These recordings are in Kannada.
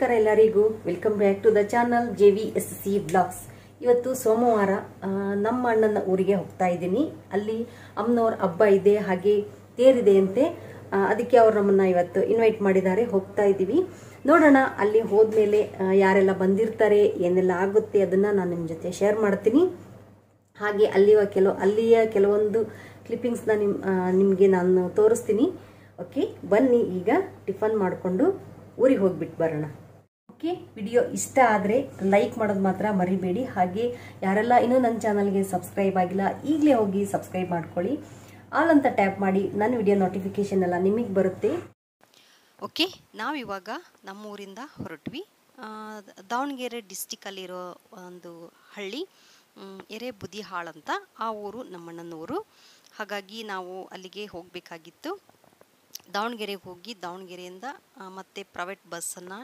ನಮಸ್ಕಾರ ಎಲ್ಲರಿಗೂ welcome back to the channel J V S C blogs ಇವತ್ತು ಸೋಮವಾರ ಆ, ನಮ್ಮ ಅಣ್ಣನ ಊರಿಗೆ ಹೋಗ್ತಾ ಇದ್ದೀನಿ ಅಲ್ಲಿ ಅಮ್ಮನವ್ರ ಹಬ್ಬ ಇದೆ ಹಾಗೆ ತೇರಿದೆ ಅಂತೆ ಆ, ಅದಕ್ಕೆ ಅವ್ರು ನಮ್ಮನ್ನ ಇವತ್ತು ಇನ್ವೈಟ್ ಮಾಡಿದ್ದಾರೆ ಹೋಗ್ತಾ ಇದ್ದೀವಿ ನೋಡೋಣ ಅಲ್ಲಿ ಹೋದ್ಮೇಲೆ ಆ, ಯಾರೆಲ್ಲ ಬಂದಿರ್ತಾರೆ ಏನೆಲ್ಲ ಆಗುತ್ತೆ ಅದನ್ನ ನಾನು ನಿಮ್ಮ ಜೊತೆ ಶೇರ್ ಮಾಡ್ತೀನಿ ಹಾಗೆ ಅಲ್ಲಿಯ ಕೆಲವು ಅಲ್ಲಿಯ ಕೆಲವೊಂದು ಕ್ಲಿಪ್ಪಿಂಗ್ಸ್ನ ನಿಮ್ ನಿಮಗೆ ನಾನು ತೋರಿಸ್ತೀನಿ ಓಕೆ ಬನ್ನಿ ಈಗ ಟಿಫನ್ ಮಾಡಿಕೊಂಡು ಊರಿಗೆ ಹೋಗ್ಬಿಟ್ಟು ಬರೋಣ ಓಕೆ ವಿಡಿಯೋ ಇಷ್ಟ ಆದರೆ ಲೈಕ್ ಮಾಡೋದು ಮಾತ್ರ ಮರಿಬೇಡಿ ಹಾಗೆ ಯಾರೆಲ್ಲ ಇನ್ನೂ ನನ್ನ ಚಾನಲ್ಗೆ ಸಬ್ಸ್ಕ್ರೈಬ್ ಆಗಿಲ್ಲ ಈಗಲೇ ಹೋಗಿ ಸಬ್ಸ್ಕ್ರೈಬ್ ಮಾಡ್ಕೊಳ್ಳಿ ಆಲ್ ಅಂತ ಟ್ಯಾಪ್ ಮಾಡಿ ನನ್ನ ವಿಡಿಯೋ ನೋಟಿಫಿಕೇಶನ್ ಎಲ್ಲ ನಿಮಗೆ ಬರುತ್ತೆ ಓಕೆ ನಾವಿವಾಗ ನಮ್ಮೂರಿಂದ ಹೊರಟ್ವಿ ಆ, ದಾವಣಗೆರೆ ಡಿಸ್ಟಿಕಲ್ಲಿರೋ ಒಂದು ಹಳ್ಳಿ ಮ್, ಎರೆಬುದಿಹಾಳ್ ಅಂತ ಆ ಊರು ನಮ್ಮಣ್ಣನ ಊರು ಹಾಗಾಗಿ ನಾವು ಅಲ್ಲಿಗೆ ಹೋಗಬೇಕಾಗಿತ್ತು ದಾವಣಗೆರೆಗೆ ಹೋಗಿ ದಾವಣಗೆರೆಯಿಂದ ಆ, ಮತ್ತೆ ಪ್ರೈವೇಟ್ ಬಸ್ಸನ್ನು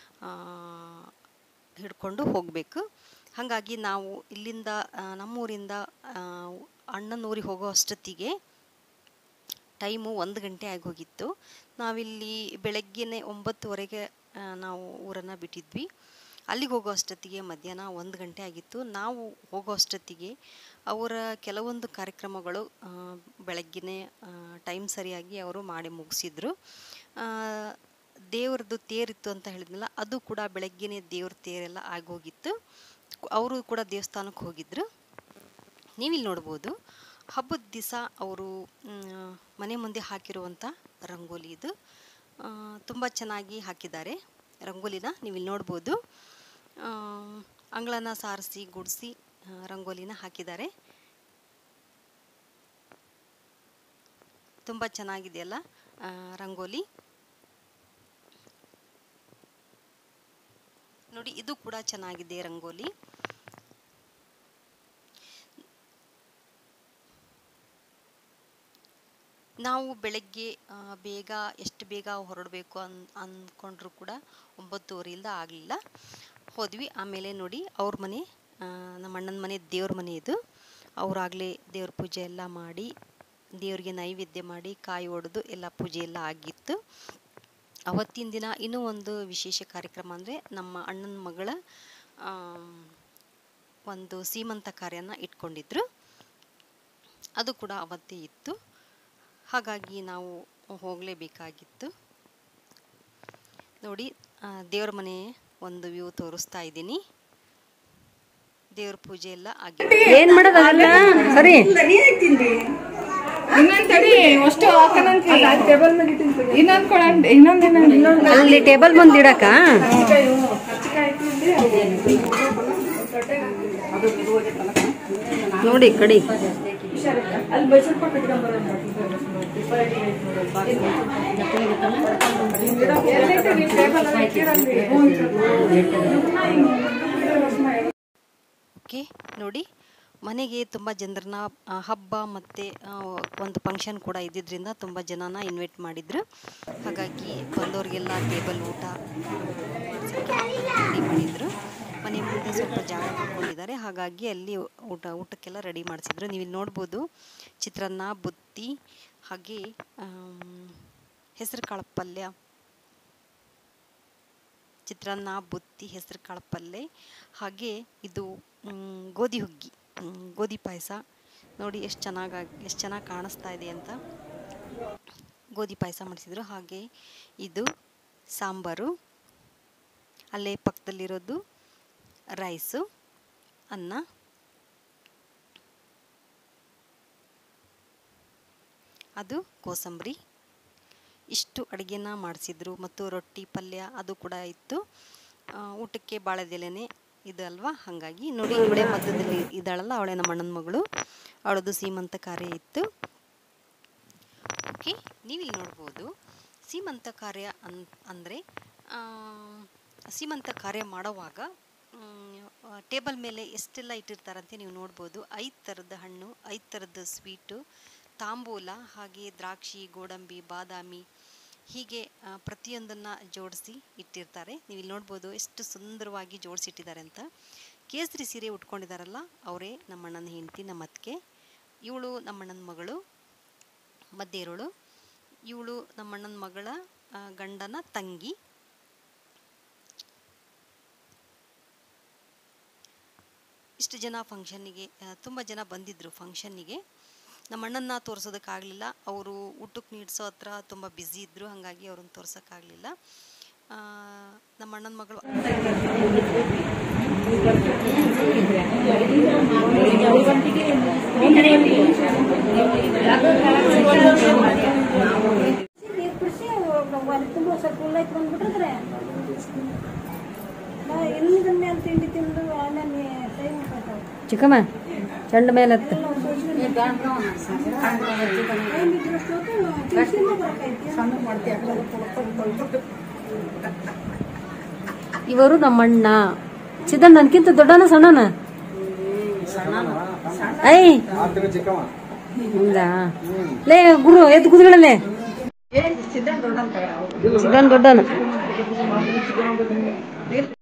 ಹಿಡ್ಕೊಂಡು ಹೋಗಬೇಕು ಹಾಗಾಗಿ ನಾವು ಇಲ್ಲಿಂದ ಆ, ನಮ್ಮೂರಿಂದ ಆ, ಅಣ್ಣನೂರಿಗೆ ಹೋಗೋ ಅಷ್ಟೊತ್ತಿಗೆ ಟೈಮು ಒಂದು ಗಂಟೆ ಆಗೋಗಿತ್ತು ನಾವಿಲ್ಲಿ ಬೆಳಗ್ಗೆನೆ ಒಂಬತ್ತುವರೆಗೆ ಆ, ನಾವು ಊರನ್ನು ಬಿಟ್ಟಿದ್ವಿ ಅಲ್ಲಿಗೆ ಹೋಗೋ ಅಷ್ಟೊತ್ತಿಗೆ ಮಧ್ಯಾಹ್ನ ಒಂದು ಗಂಟೆ ಆಗಿತ್ತು ನಾವು ಹೋಗೋ ಅಷ್ಟೊತ್ತಿಗೆ ಅವರ ಕೆಲವೊಂದು ಕಾರ್ಯಕ್ರಮಗಳು ಆ, ಬೆಳಗ್ಗೆನೆ ಟೈಮ್ ಸರಿಯಾಗಿ ಅವರು ಮಾಡಿ ಮುಗಿಸಿದ್ರು ದೇವ್ರದ್ದು ತೇರಿತ್ತು ಅಂತ ಹೇಳಿದ್ನಲ್ಲ ಅದು ಕೂಡ ಬೆಳಗ್ಗೆನೆ ದೇವ್ರ ತೇರೆಲ್ಲ ಆಗೋಗಿತ್ತು ಅವರು ಕೂಡ ದೇವಸ್ಥಾನಕ್ಕೆ ಹೋಗಿದ್ರು ನೀವಿಲ್ಲಿ ನೋಡ್ಬೋದು ಹಬ್ಬದ ದಿವಸ ಅವರು ಮ್, ಮನೆ ಮುಂದೆ ಹಾಕಿರುವಂಥ ರಂಗೋಲಿ ಇದು ತುಂಬ ಚೆನ್ನಾಗಿ ಹಾಕಿದ್ದಾರೆ ರಂಗೋಲಿನ ನೀವಿಲ್ಲಿ ನೋಡ್ಬೋದು ಆ, ಅಂಗಳನ ಸಾರಿಸಿ ಗುಡಿಸಿ ರಂಗೋಲಿನ ಹಾಕಿದ್ದಾರೆ ತುಂಬ ಚೆನ್ನಾಗಿದೆಯಲ್ಲ ಆ, ರಂಗೋಲಿ ನೋಡಿ ಇದು ಕೂಡ ಚೆನ್ನಾಗಿದೆ ರಂಗೋಲಿ ನಾವು ಬೆಳಗ್ಗೆ ಆ, ಬೇಗ ಎಷ್ಟು ಬೇಗ ಹೊರಡಬೇಕು ಅನ್ ಅಂದ್ಕೊಂಡ್ರು ಕೂಡ ಒಂಬತ್ತುವರೆಯಿಂದ ಆಗಲಿಲ್ಲ ಹೋದ್ವಿ ಆಮೇಲೆ ನೋಡಿ ಅವ್ರ ಮನೆ ಆ, ನಮ್ಮ ಅಣ್ಣನ ಮನೆ ದೇವ್ರ ಮನೆ ಇದು ಅವರಾಗಲೇ ದೇವ್ರ ಪೂಜೆ ಎಲ್ಲ ಮಾಡಿ ದೇವ್ರಿಗೆ ನೈವೇದ್ಯ ಮಾಡಿ ಕಾಯಿ ಒಡೆದು ಎಲ್ಲ ಪೂಜೆ ಎಲ್ಲ ಆಗಿತ್ತು ಅವತ್ತಿನ ದಿನ ಇನ್ನೂ ಒಂದು ವಿಶೇಷ ಕಾರ್ಯಕ್ರಮ ಅಂದರೆ ನಮ್ಮ ಅಣ್ಣನ ಮಗಳ ಆಮ್, ಒಂದು ಸೀಮಂತ ಕಾರ್ಯನ ಇಟ್ಕೊಂಡಿದ್ರು ಅದು ಕೂಡ ಅವತ್ತೇ ಇತ್ತು ಹಾಗಾಗಿ ನಾವು ಹೋಗಲೇಬೇಕಾಗಿತ್ತು ನೋಡಿ ಆ, ದೇವ್ರ ಮನೆ ಒಂದು ವ್ಯೂ ತೋರಿಸ್ತಾ ಇದ್ದೀನಿ ದೇವ್ರ ಪೂಜೆ ಎಲ್ಲ ಆಗಿದೆ ಏನ್ ಮಾಡೋದಲ್ಲ ಸರಿ ಇನ್ನೊಂದ್ ತಡಿ ಅಷ್ಟು ಹಾಕನಂತ ಇನ್ನೊಂದ್ ಕೊಡಂತ ಇನ್ನೊಂದ್ ಇನ್ನೊಂದ್ ಅಲ್ಲಿ ಟೇಬಲ್ ಮುಂದೆ ಇಡಕ ನೋಡಿ ಕಡಿ ಓಕೆ ನೋಡಿ ಮನೆಗೆ ತುಂಬ ಜನರನ್ನ ಆ, ಹಬ್ಬ ಮತ್ತು ಒಂದು ಫಂಕ್ಷನ್ ಕೂಡ ಇದ್ದಿದ್ದರಿಂದ ತುಂಬ ಜನನ ಇನ್ವೈಟ್ ಮಾಡಿದ್ರು ಹಾಗಾಗಿ ಬಂದವ್ರಿಗೆಲ್ಲ ಟೇಬಲ್ ಊಟ ರೆಡಿ ಮಾಡಿದ್ರು ಮನೆ ಮುಂದೆ ಸ್ವಲ್ಪ ಜಾಗ ಕೊಟ್ಕೊಂಡಿದ್ದಾರೆ ಹಾಗಾಗಿ ಅಲ್ಲಿ ಊಟ ಊಟಕ್ಕೆಲ್ಲ ರೆಡಿ ಮಾಡಿಸಿದ್ರು ನೀವು ಇಲ್ಲಿ ನೋಡ್ಬೋದು ಚಿತ್ರಾನ್ನ ಬುತ್ತಿ ಹಾಗೆ ಹೆಸರು ಕಾಳು ಪಲ್ಯ ಚಿತ್ರಾನ್ನ ಬುತ್ತಿ ಹೆಸರು ಕಾಳು ಪಲ್ಯ ಹಾಗೆ ಇದು ಮ್, ಗೋಧಿ ಹುಗ್ಗಿ ಮ್, ಗೋಧಿ ಪಾಯಸ ನೋಡಿ ಎಷ್ಟು ಚೆನ್ನಾಗಾಗಿ ಎಷ್ಟು ಚೆನ್ನಾಗಿ ಕಾಣಿಸ್ತಾ ಇದೆ ಅಂತ ಗೋಧಿ ಪಾಯಸ ಮಾಡಿಸಿದ್ರು ಹಾಗೆ ಇದು ಸಾಂಬಾರು ಅಲ್ಲೇ ಪಕ್ಕದಲ್ಲಿರೋದು ರೈಸು ಅನ್ನ ಅದು ಕೋಸಂಬರಿ ಇಷ್ಟು ಅಡುಗೆನ ಮಾಡಿಸಿದ್ರು ಮತ್ತು ರೊಟ್ಟಿ ಪಲ್ಯ ಅದು ಕೂಡ ಇತ್ತು ಆ, ಊಟಕ್ಕೆ ಬಾಳೆದೆಲೆನೆ ಇದು ಅಲ್ವಾ ಹಾಗಾಗಿ ನೋಡಿ ಇವಳೆ ಮಧ್ಯದಲ್ಲಿ ಇದ್ದಾಳಲ್ಲ ಅವಳೆ ನಮ್ಮ ಅಣ್ಣನ ಮಗಳು ಅವಳದು ಸೀಮಂತ ಕಾರ್ಯ ಇತ್ತು ಓಕೆ ನೀವಿಲ್ಲಿ ನೋಡ್ಬೋದು ಸೀಮಂತ ಕಾರ್ಯ ಅನ್ ಅಂದರೆ ಸೀಮಂತ ಕಾರ್ಯ ಮಾಡೋವಾಗ ಟೇಬಲ್ ಮೇಲೆ ಎಷ್ಟೆಲ್ಲ ಇಟ್ಟಿರ್ತಾರಂತೆ ನೀವು ನೋಡ್ಬೋದು ಐದು ಥರದ ಹಣ್ಣು ಐದು ಥರದ ಸ್ವೀಟು ತಾಂಬೂಲ ಹಾಗೆ ದ್ರಾಕ್ಷಿ ಗೋಡಂಬಿ ಬಾದಾಮಿ ಹೀಗೆ ಆ, ಪ್ರತಿಯೊಂದನ್ನು ಜೋಡಿಸಿ ಇಟ್ಟಿರ್ತಾರೆ ನೀವು ಇಲ್ಲಿ ನೋಡ್ಬೋದು ಎಷ್ಟು ಸುಂದರವಾಗಿ ಜೋಡಿಸಿಟ್ಟಿದ್ದಾರೆ ಅಂತ ಕೇಸರಿ ಸೀರೆ ಉಟ್ಕೊಂಡಿದ್ದಾರಲ್ಲ ಅವರೇ ನಮ್ಮಣ್ಣನ ಹೆಂಡತಿ ನಮ್ಮ ಅತ್ತಿಗೆ ಇವಳು ನಮ್ಮಣ್ಣನ ಮಗಳು ಮಧ್ಯೆ ಇರೋಳು ಇವಳು ನಮ್ಮಣ್ಣನ ಮಗಳ ಆ, ಗಂಡನ ತಂಗಿ ಇಷ್ಟು ಜನ ಫಂಕ್ಷನ್ನಿಗೆ ತುಂಬ ಜನ ಬಂದಿದ್ದರು ಫಂಕ್ಷನ್ನಿಗೆ ನಮ್ಮ ಅಣ್ಣನ್ನ ತೋರಿಸೋದಕ್ಕಾಗಲಿಲ್ಲ ಅವರು ಊಟಕ್ಕೆ ನೀಡ್ಸೋ ಹತ್ರ ತುಂಬ ಬ್ಯುಸಿ ಇದ್ದರು ಹಾಗಾಗಿ ಅವ್ರನ್ನ ತೋರ್ಸೋಕ್ಕಾಗಲಿಲ್ಲ ನಮ್ಮ ಅಣ್ಣನ ಮಗಳು ನೀರು ಕುಡಿಸಿ ಒಂದು ತುಂಬ ಸ್ವಲ್ಪ ಉಳ್ಳಾಯ್ತು ಬಂದ್ಬಿಟ್ಟಿದ್ರೆ ನಾ ಎಲ್ಲಿದ ಮೇಲೆ ತಿಂಡಿ ತಿಂದು ಆಮೇಲೆ ಟೈಮ್ ಕೊಡ್ತಾವೆ ಚಿಕ್ಕಮ್ಮ ಚಂಡ ಮೇಲೆ ಹತ್ತು ಟೈಮ್ ಇದ್ರಷ್ಟೊತ್ತು ಟ್ಯೂಷನ್ ಬರಕೈತಿ ಇವರು ನಮ್ಮಣ್ಣ ಸಿದ್ಧಣ್ಣ ನನ್ಕಿಂತ ದೊಡ್ಡನ ಸಣ್ಣನ ಐ ಹೌದಾ ಲೇ ಗುರು ಎದ್ದು ಕುದ್ಗಳಲ್ಲೇ ಸಿದ್ಧಣ್ಣ ದೊಡ್ಡನ